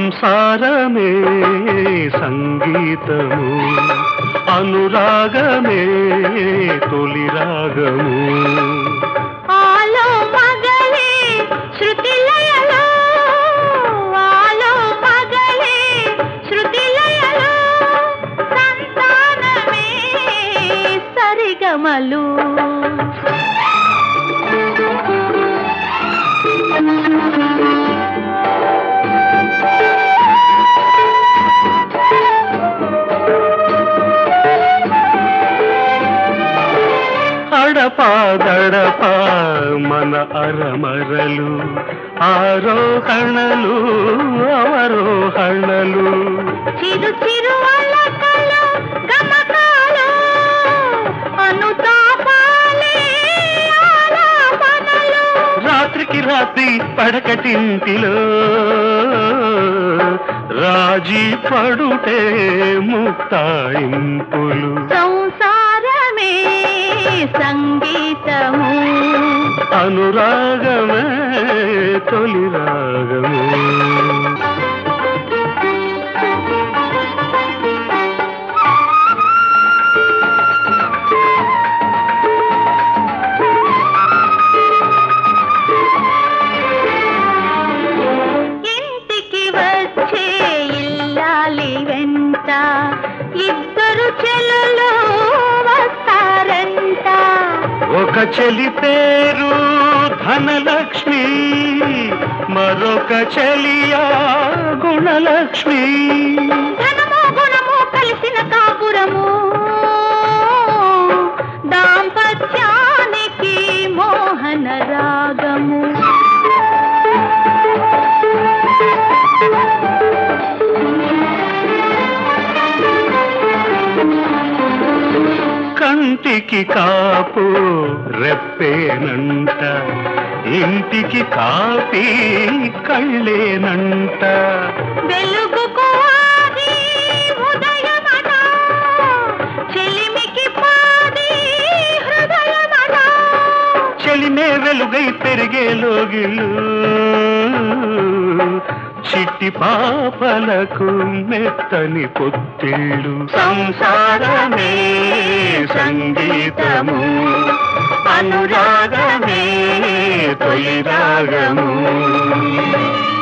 సంసారమే సంగీతము అనురాగమే తొలి రాగము ఆలో మగలే శృతి లయలో ఆలో మగలే శృతి లయలో సంతానమే సరిగమలు అడపాదడప మన అరమరలు ఆరోహణలు అవరోహణలు చిరు చిరు అలకలు గమకాలు అనుతాపాలే ఆలాపనలు రాత్రికి రాత్రి పడకటింటిలో రాజీ పడుటే ముక్తాయింపులు సంసారమే సంగీతము అనురాగమే తొలి రాగము ఇంటికి వచ్చే ఇల్లాలి వెంట ఇద్దరు చెల్లెలు వస్తారంట ఒక చెలి పేరు ధనలక్ష్మి మరొక చెలియా గుణలక్ష్మి ధనము గుణము కలిసిన కాపురము దాంపత్యానికి మోహన రాగము కంటికి కాపు రెప్పేనంట ఇంటికి కాపీ కళ్ళేనంట వెలుగుకు ఆది ఉదయమన చెలిమికి పాది హృదయమన చెలిమే వెలుగై పెరిగే లోగిలు చిట్టి పాపలకు మెత్తని పొత్తిళ్ళు సంసారమే సంగీతము అనురాగమే తొలి రాగము